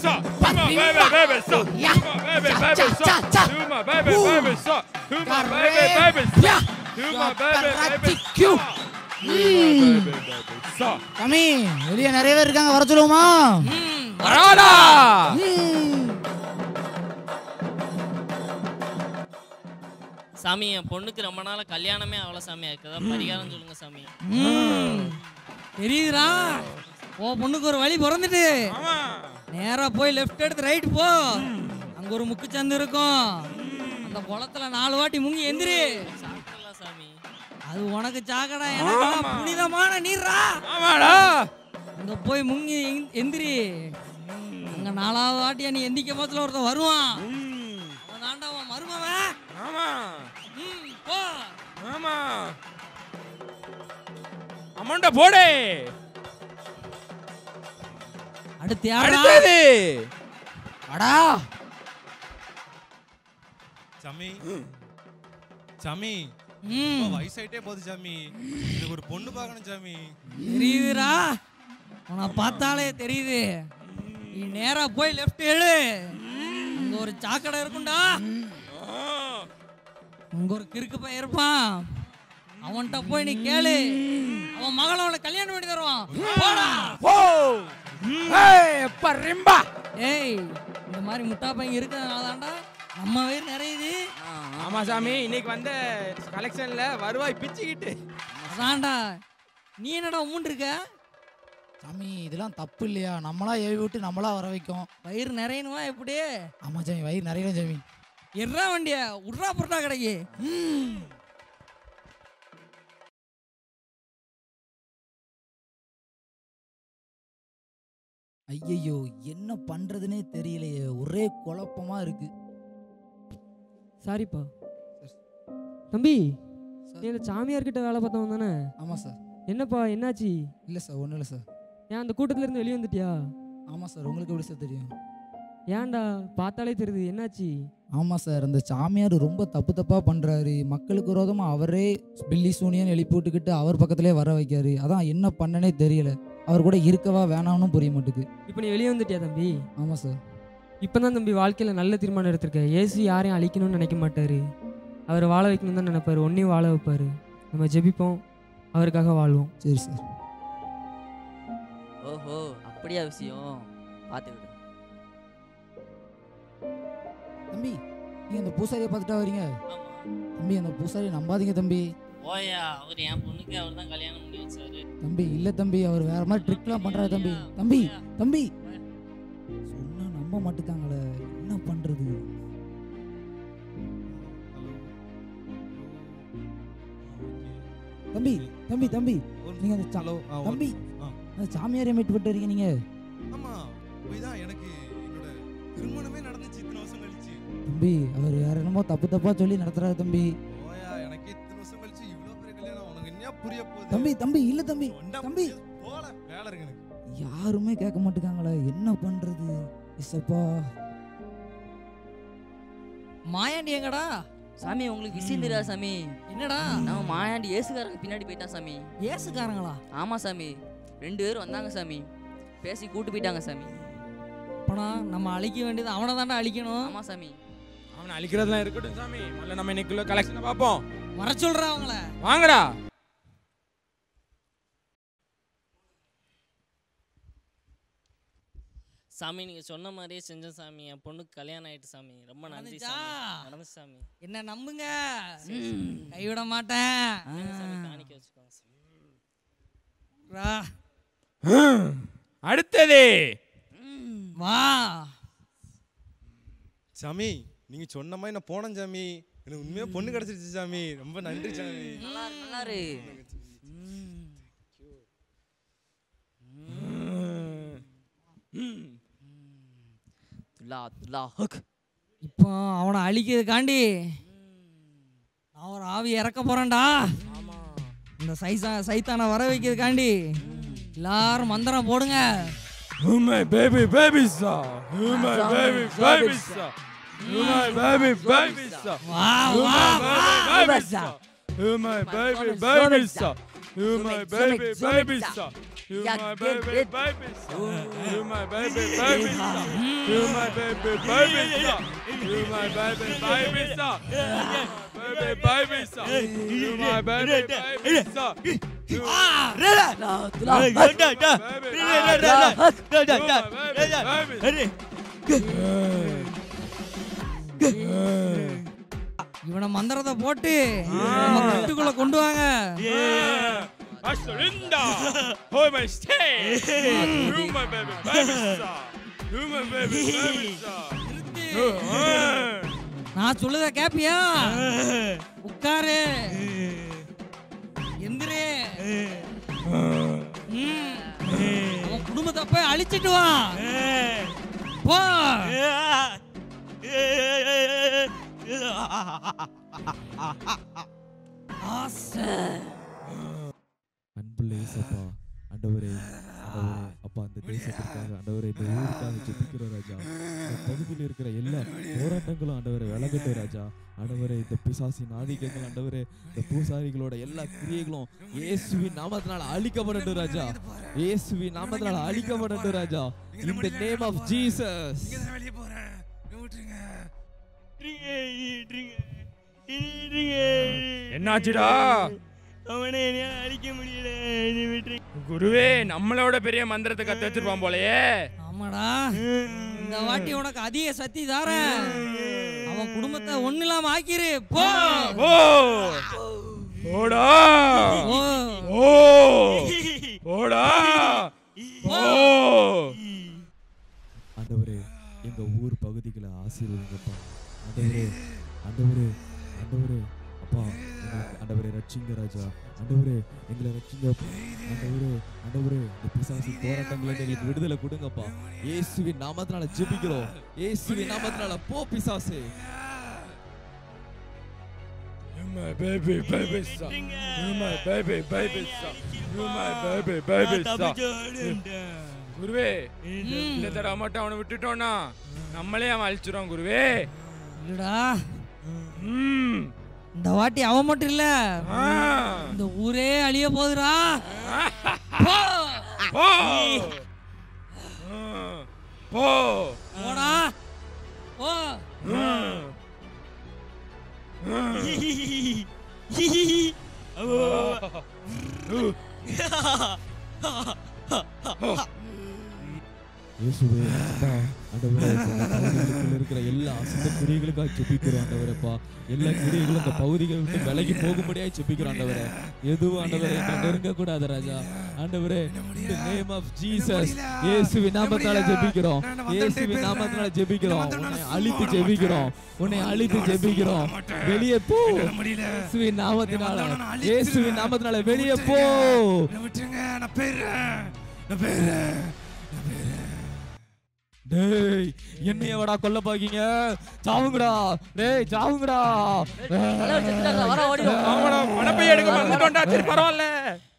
sir. Who my baby, baby, sir. Yeah. Who my baby, Cha, baby, cha, sir. cha, cha. Who my baby, Ooh. baby, sir. Who my baby, Correct. baby, sir. Yeah. Who my baby, baby, Paparazzi sir. Q. Who my baby, baby, sir. கமி வெளியே நிறைய பேர் இருக்காங்க வர சொல்லுவோமா வராடா ம். சாமி என் பொண்ணுக்கு ரொம்ப நாளா கல்யாணமே ஆகல சாமி இருக்குதா பரிகாரம் சொல்லுங்க சாமி ம். தெரியுதுடா ஓ பொண்ணுக்கு ஒரு வழி பிறந்துட்டு ஆமா நேரா போய் லெஃப்ட் எடுத்து ரைட் போ அங்க ஒரு முக்கு சந்து இருக்கும் அந்த குளத்துல நாலு வாட்டி முங்கி எந்திரி சாப்பிடலாம் சாமி அது உனக்கு சாக்கடா எனக்கு புனிதமான நீர்ரா ஆமாடா அங்க போய் முங்கி எந்- எந்திரி அங்க நாலாவது வாட்டியா நீ எந்திக்க போதுல ஒருத்தன் வருவான் அவன் தாண்டா அவன் மருமவன் ஆமா ம், போ ஆமா அமௌண்ட போடு அடுத்து யாரா அடுத்தது அடா சாமி சாமி ம் ரொம்ப வயசாயிட்டே போகுது சாமி எனக்கு ஒரு பொண்ணு பார்க்கணும் சாமி தெரியுதுடா உன்னை பார்த்தாலே தெரியுது நீ நேரா போய் லெஃப்ட் எடு அங்க ஒரு சாக்கடை இருக்கும்டா அங்க ஒரு கிறுக்கு பையன் இருப்பான் அவன்கிட்ட போய் நீ கேளு அவன் மகளை அவளை கல்யாணம் பண்ணி தருவான் போடா ஓ ஏய் பரிம்பா ஏய் இந்த மாதிரி முட்டா பையன் இருக்கிறதுனால தான்டா நம்ம வயிறு நிறையுது ஆமா சாமி இன்னைக்கு வந்த கலெக்ஷன்ல வருவாய் பிச்சுக்கிட்டு அதான்டா நீ என்னடா உமுண்டு இருக்க சாமி இதெல்லாம் தப்பு இல்லையா நம்மளா ஏவி விட்டு நம்மளா வர வைக்கும் வயிறு நிறையணுமா எப்படி ஆமா சாமி வயிறு நிறைய சாமி எட்ரா வண்டிய உட்ரா புட்டா கிடைக்கு ஐயையோ என்ன பண்றதுனே தெரியலையே ஒரே குழப்பமா இருக்கு சாரிப்பா தம்பி சார். நீ அந்த சாமியார்கிட்ட வேலை பார்த்தவன் தானே ஆமா சார் என்னப்பா என்னாச்சு இல்ல சார் ஒன்றும் இல்லை சார் ஏன் அந்த கூட்டத்துல இருந்து வெளியே வந்துட்டியா ஆமா சார் உங்களுக்கு எப்படி சார் தெரியும் ஏன்டா பார்த்தாலே தெரியுது என்னாச்சு ஆமா சார் அந்த சாமியார் ரொம்ப தப்பு தப்பா பண்றாரு மக்களுக்கு விரோதமா அவரே பில்லி சூனியன் எழுப்பி விட்டுக்கிட்டு அவர் பக்கத்திலே வர வைக்காரு அதான் என்ன பண்ணனே தெரியல அவர் கூட இருக்கவா வேணாம்னு புரிய மாட்டுக்கு இப்போ நீ வெளியே வந்துட்டியா தம்பி ஆமா சார் இப்போ தான் தம்பி வாழ்க்கையில் நல்ல தீர்மானம் எடுத்திருக்க ஏசு யாரையும் அழிக்கணும்னு நினைக்க மாட்டாரு அவர் வாழ வைக்கணும் தான் நினைப்பாரு ஒன்றையும் வாழ வைப்பாரு நம்ம ஜெபிப்போம் அவருக்காக வாழ்வோம் சரி சார் ஓஹோ அப்படியா விஷயம் பார்த்து விடு தம்பி நீங்க அந்த பூசாரியை பார்த்துட்டா வரீங்க ஆமா தம்பி அந்த பூசாரியை நம்பாதீங்க தம்பி ஓயா அவர் என் பொண்ணுக்கு அவர் தான் கல்யாணம் பண்ணி வச்சாரு தம்பி இல்ல தம்பி அவர் வேற மாதிரி ட்ரிக்லாம் பண்றாரு தம்பி தம்பி தம்பி சொன்னா நம்ப மாட்டுக்காங்களே என்ன பண்றது தம்பி தம்பி தம்பி நீங்க அந்த சா- ஹலோ தம்பி ஆ. அந்த சாமியாரை மீட்டு விட்டு வரீங்க நீங்க ஆமா போய் தான் எனக்கு என்னோட திருமணமே நடந்துச்சு இத்தனை வருஷம் கழிச்சு தம்பி அவர் வேற என்னமோ தப்பு தப்பா சொல்லி நடத்துறாரு தம்பி ஓயா எனக்கு இத்தனை வருஷம் கழிச்சு இவ்வளவு பெரிய கல்யாணம் உனக்கு என்ன புரிய போகுது தம்பி தம்பி இல்ல தம்பி சொன்னா தம்பி. புரியாது. போல வேலை இருக்கு எனக்கு யாருமே கேட்க மாட்டுக்காங்களே என்ன பண்றது இசப்பா மாயாண்டி எங்கடா சாமி உங்களுக்கு விஷயம் தெரியாது சாமி என்னடா நம்ம மாயாண்டி ஏசுகாரங்க பின்னாடி போயிட்டான் சாமி ஏசுக்காரங்களா ஆமா சாமி ரெண்டு பேரும் வந்தாங்க சாமி பேசி கூட்டு போயிட்டாங்க சாமி அப்பனா நம்ம அழிக்க வேண்டியது அவனை தாண்டா அழிக்கணும் ஆமா சாமி அவனை அழிக்கிறதுலாம் இருக்கட்டும் சாமி முதல்ல நம்ம இன்னைக்குள்ள கலெக்ஷனை பார்ப்போம் வர சொல்றா அவங்கள வாங்கடா சாமி நீங்க சொன்ன மாதிரியே செஞ்சேன் சாமி என் பொண்ணுக்கு கல்யாணம் ஆயிட்டு சாமி ரொம்ப நன்றி நடந்துச்சா? சாமி நடந்துச்சு சாமி என்ன நம்புங்க கைவிட மாட்டேன் இந்தாங்க சாமி காணிக்க வச்சுக்கோங்க சாமி ரா, அடுத்தது வா சாமி நீங்க சொன்ன மாதிரி நான் போனேன் சாமி எனக்கு உண்மையா பொண்ணு கிடைச்சிருச்சு சாமி ரொம்ப நன்றி சாமி நல்லா இரு, நல்லா இரு துலா துலா ஹக் இப்போ அவனை அழிக்கிறதுக்காண்டி நான் ஒரு ஆவி இறக்க போறேன்டா இந்த சைசா சைத்தானை வர வைக்கிறதுக்காண்டி எல்லாரும் மந்திரம் போடுங்க Who my baby baby sir? Who my baby baby sir? Who my baby baby sir? வா Who வா my baby baby sir? Who my baby baby sir? You my baby, baby star. You my baby, baby star. You my baby, baby star. You my baby, baby star. You my baby, baby star. Baby, baby star. You my baby, baby star. You இவனை மந்திரத்தை போட்டு நம்ம கட்டுக்குள்ள கொண்டு வாங்க Linda, hold my stay. You my baby, baby star. You my baby, baby star. நான் சொல்லுத கேப்பியா உட்காரு எந்திரு ம். அவன் குடும்பத்தை போய் அழிச்சிட்டு வா போ ஆசை அன்புள்ள ஏசப்பா ஆண்டவரே ஆண்டவரே அப்பா அந்த தேசத்திற்காக ஆண்டவரே இந்த ஊருக்காக ஜெபிக்கிறோம் ராஜா இந்த பகுதியில் இருக்கிற எல்லா போராட்டங்களும் ஆண்டவரை விலகட்டும் ராஜா ஆண்டவரே இந்த பிசாசின் ஆதிக்கங்கள் ஆண்டவரே இந்த பூசாரிகளோட எல்லா கிரியைகளும் இயேசுவின் நாமத்தினால அழிக்கப்படட்டும் ராஜா இயேசுவின் நாமத்தினால அழிக்கப்படட்டும் ராஜா in the name of Jesus வெளியே போறேன் விட்டுருங்க என்னாச்சுடா அவனை அழிக்க முடியல நீ விட்டு குருவே நம்மளோட பெரிய மந்திரத்தை கத்து வச்சிருப்பான் போலயே ஆமாடா இந்த வாட்டி உனக்கு அதிக சக்தி தாரேன் அவன் குடும்பத்தை ஒண்ணு இல்லாம ஆக்கிரு போ ஓ ஓடா ஓ ஓ ஓடா ஓ ஆண்டவரே எங்க ஊர் பகுதிகளை ஆசீர்வதிங்கப்பா ஆண்டவரே ஆண்டவரே ஆண்டவரே அப்பா எங்களுக்கு ஆண்டவரே ரட்சிங்க ராஜா ஆண்டவரே எங்களை ரட்சிங்க ஆண்டவரே ஆண்டவரே இந்த பிசாசு போராட்டங்களை எங்களுக்கு விடுதலை கொடுங்கப்பா இயேசுவின் நாமத்தினால ஜெபிக்கிறோம் இயேசுவின் நாமத்தினால போ பிசாசு You my baby, baby son. You my baby, baby son. You my baby, baby son. குருவே இந்த தடவை மட்டும் அவனை விட்டுட்டோம்னா நம்மளே அவன் அழிச்சிரும் குருவே இல்லடா ம் இந்த வாட்டி அவன் மட்டும் இல்ல ஆ. இந்த ஊரே அழிய போகுதுடா போ போ ஆ. போ போடா போ ம். இயேசுவே அப்பா ஆண்டவரே இந்த பகுதிகளுக்குள்ள இருக்கிற எல்லா அசுத்த கிரியைகளுக்காக ஜெபிக்கிறோம் ஆண்டவரேப்பா எல்லா கிரியைகளும் இந்த பகுதிகளை விட்டு விலகி போகும்படியாக ஜெபிக்கிறோம் ஆண்டவரே எதுவும் ஆண்டவரே எங்களை நெருங்க கூடாது ராஜா ஆண்டவரே இந்த நேம் ஆஃப் ஜீசஸ் இயேசுவின் நாமத்தால ஜெபிக்கிறோம் இயேசுவின் நாமத்தால ஜெபிக்கிறோம் உன்னை அழித்து ஜெபிக்கிறோம் உன்னை அழித்து ஜெபிக்கிறோம் வெளியே போ இயேசுவின் நாமத்தினால இயேசுவின் நாமத்தினால வெளியே போ விட்டுருங்க நான் போயிடுறேன் நான் போயிடுறேன் டேய் என்னைய வாடா கொல்ல பாக்கீங்க சாவுங்கடா டேய் சாவுங்கடா தலைவர் செத்துட்டாங்க வர ஓடிடும் ஆமாடா மனப்பை எடுக்க மறந்துட்டோம்டா சரி பரவாயில்ல